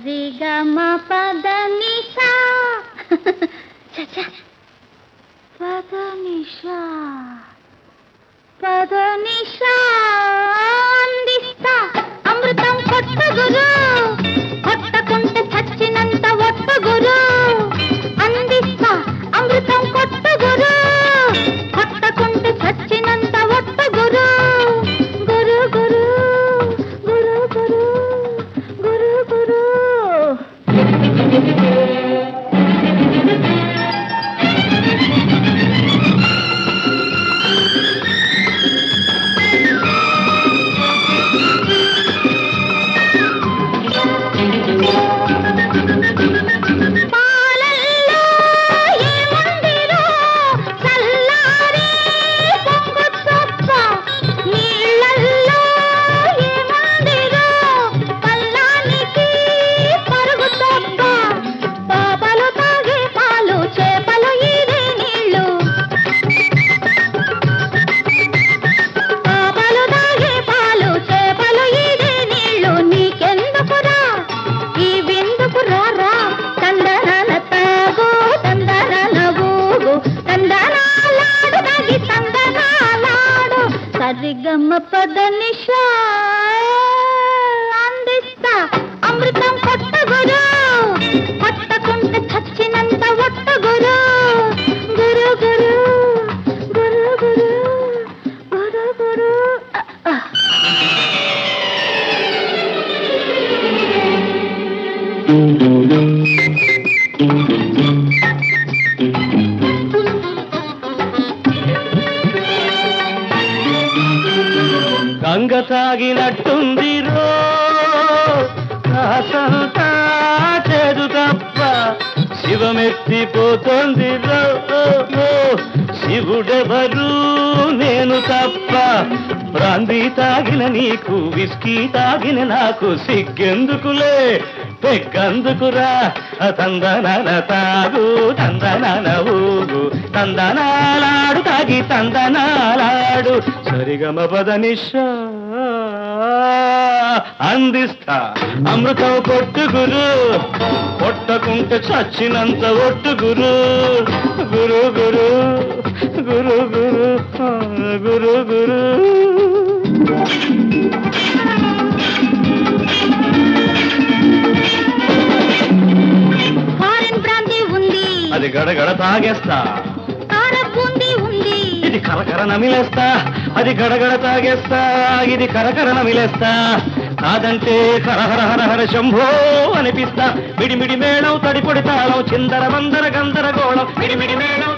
సరిగమ పద నిషా పద నిషా పద నిషా అందిస్తా అమృతం కొట్ట గురు కొట్టకుంటే చచ్చినంత ఒట్ట గురు అందిస్తా అమృతం కొట్ట గురు కొట్టకుంటే చచ్చినంత ఒట్ట గురు గురు గురు గురు గురు గురు గురు పాలల్లో ఏముందిరో చల్లారే పొంగు తప్ప నీళ్ళల్లో ఏముందిరో పల్లానికి పరుగు తప్ప పాపలు తాగే పాలు చేపలు ఈదే నీళ్ళు పాపలు తాగే పాలు చేపలు ఈదే నీళ్ళు నీకెందుకురా ఈ విందుకు రారా తందనాల తాగు తందనాల ఊగు తందనాలాడు తాగి తందనాలాడు సరిగమ్మ పద నిషా అందిస్తా అమృతం కొట్ట గురు కొట్టకుంటే చచ్చినంత ఒట్ట గురు గురు గురు గురు గురు గురు గురు ఆ, ఆ. గంగ తాగినట్టుంది రో కాసంతా చేదు తప్ప శివమెత్తిపోతుంది రో ఓ, ఓ. శివుడెవరు నేను తప్ప బ్రాందీ తాగిన నీకు విస్కీ తాగిన నాకు సిగ్గెందుకులే పెగ్గందుకురా తందనాల తాగు తందనాల ఊగు తందనాలాడు తాగి తందనాలాడు సరిగమ పదనిషా అందిస్తా అమృతం కొట్టు గురు కొట్టకుంటే చచ్చినంత ఒట్టు గురు గురు గురు గురు గురు ఆ, గురు గురు ఫారెన్ బ్రాంతి ఉంది అది గడగడ తాగేస్తా కార బూందీ ఉంది ఇది కరకర నమిలేస్తా అది గడగడ తాగేస్తా ఇది కరకర నమిలేస్తా కాదంటే హరహర హరహర శంభో అనిపిస్తా మిడిమిడి మేళం తడిపొడి తాళం చిందర వందర గందరగోళం మిడిమిడి మేళం